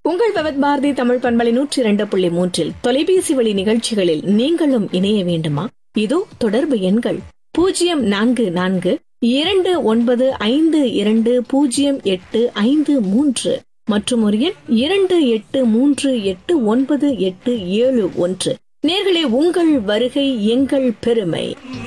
உங்கள் பவத் பாரதி தமிழ் பண்பலை நூற்றி இரண்டு புள்ளி மூன்றில் தொலைபேசி வழி நிகழ்ச்சிகளில் நீங்களும் இணைய வேண்டுமா இதோ தொடர்பு எண்கள் பூஜ்ஜியம் நான்கு நான்கு இரண்டு ஒன்பது ஐந்து இரண்டு பூஜ்ஜியம் எட்டு ஐந்து மூன்று மற்றும் ஒரு எண் இரண்டு எட்டு மூன்று எட்டு ஒன்பது எட்டு ஏழு ஒன்று நேர்களே உங்கள் வருகை எங்கள் பெருமை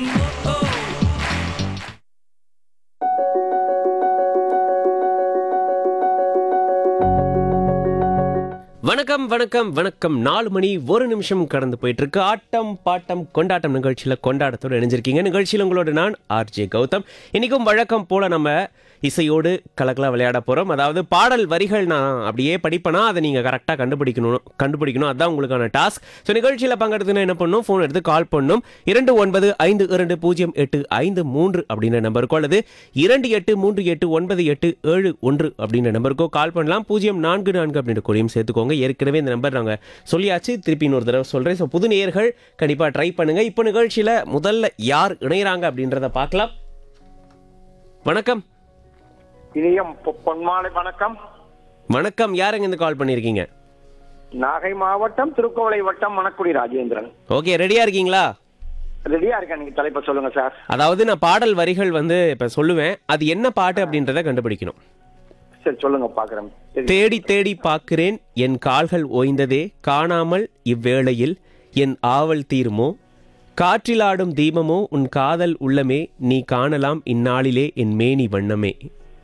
வணக்கம் வணக்கம் வணக்கம் நாலு மணி ஒரு நிமிஷம் கடந்து போயிட்டு இருக்கு ஆட்டம் பாட்டம் கொண்டாட்டம் நிகழ்ச்சியில கொண்டாட்டத்தோடு இணைஞ்சிருக்கீங்க நிகழ்ச்சியில் உங்களோட நான் ஆர்ஜே கௌதம் இன்னைக்கும் வழக்கம் போல நம்ம இசையோடு கலக்கலா விளையாட போறோம் அதாவது பாடல் வரிகள் நான் அப்படியே படிப்பேனா அதை நீங்க கரெக்டாக கண்டுபிடிக்கணும் கண்டுபிடிக்கணும் அதான் உங்களுக்கான டாஸ்க் ஸோ நிகழ்ச்சியில் பங்கெடுத்துனா என்ன பண்ணணும் ஃபோன் எடுத்து கால் பண்ணணும் இரண்டு ஒன்பது ஐந்து இரண்டு பூஜ்ஜியம் எட்டு ஐந்து மூன்று அப்படின்ற நம்பருக்கோ அல்லது இரண்டு எட்டு மூன்று எட்டு ஒன்பது எட்டு ஏழு ஒன்று அப்படின்ற நம்பருக்கோ கால் பண்ணலாம் பூஜ்ஜியம் நான்கு நான்கு அப்படின்ற கொடியும் சேர்த்துக்கோங்க ஏற்கனவே இந்த நம்பர் நாங்கள் சொல்லியாச்சு திருப்பி இன்னொரு தடவை சொல்கிறேன் ஸோ புது நேயர்கள் கண்டிப்பாக ட்ரை பண்ணுங்க இப்போ நிகழ்ச்சியில் முதல்ல யார் இணையறாங்க அப்படின்றத பார்க்கலாம் வணக்கம் இனியம் பொ- பொன்மாலை வணக்கம் வணக்கம் யாருங்க இந்த கால் பண்ணியிருக்கீங்க நாகை மாவட்டம் திருக்கோவிலை வட்டம் மணக்குடி ராஜேந்திரன் ஓகே ரெடியாக இருக்கீங்களா ரெடியா இருக்கேன் நீங்க தலைப்பை சொல்லுங்க சார் அதாவது நான் பாடல் வரிகள் வந்து இப்போ சொல்லுவேன் அது என்ன பாட்டு அப்படின்றத கண்டுபிடிக்கணும் சரி சொல்லுங்க பாக்குறேன் சரி. தேடி தேடி பார்க்கிறேன் என் கால்கள் ஓய்ந்ததே காணாமல் இவ்வேளையில் என் ஆவல் தீருமோ காற்றிலாடும் தீபமோ உன் காதல் உள்ளமே நீ காணலாம் இந்நாளிலே என் மேனி வண்ணமே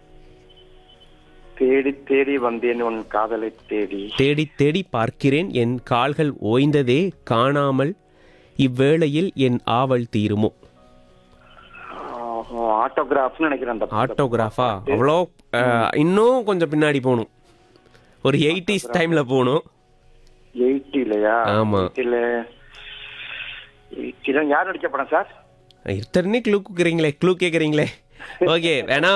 தேடி தேடி வந்தேன் உன் காதலை தேடி தேடி தேடி பார்க்கிறேன் என் கால்கள் ஓய்ந்ததே காணாமல் இவ்வேளையில் என் ஆவல் தீருமோ ஆட்டோகிராஃப்னு நினைக்கிறேன் அந்த ஆட்டோகிராஃபா அவ்வளோ அஹ், இன்னும் கொஞ்சம் பின்னாடி போகணும் ஒரு எயிட்டிஸ் டைம்ல போகணும் எயிட்டிலயா ஆமா. எயிட்டில எயிட்டில யார் நடிச்ச படம் சார் இத்தனை க்ளூ கேட்குறீங்களே க்ளூ கேட்குறீங்களே ஓகே வேணா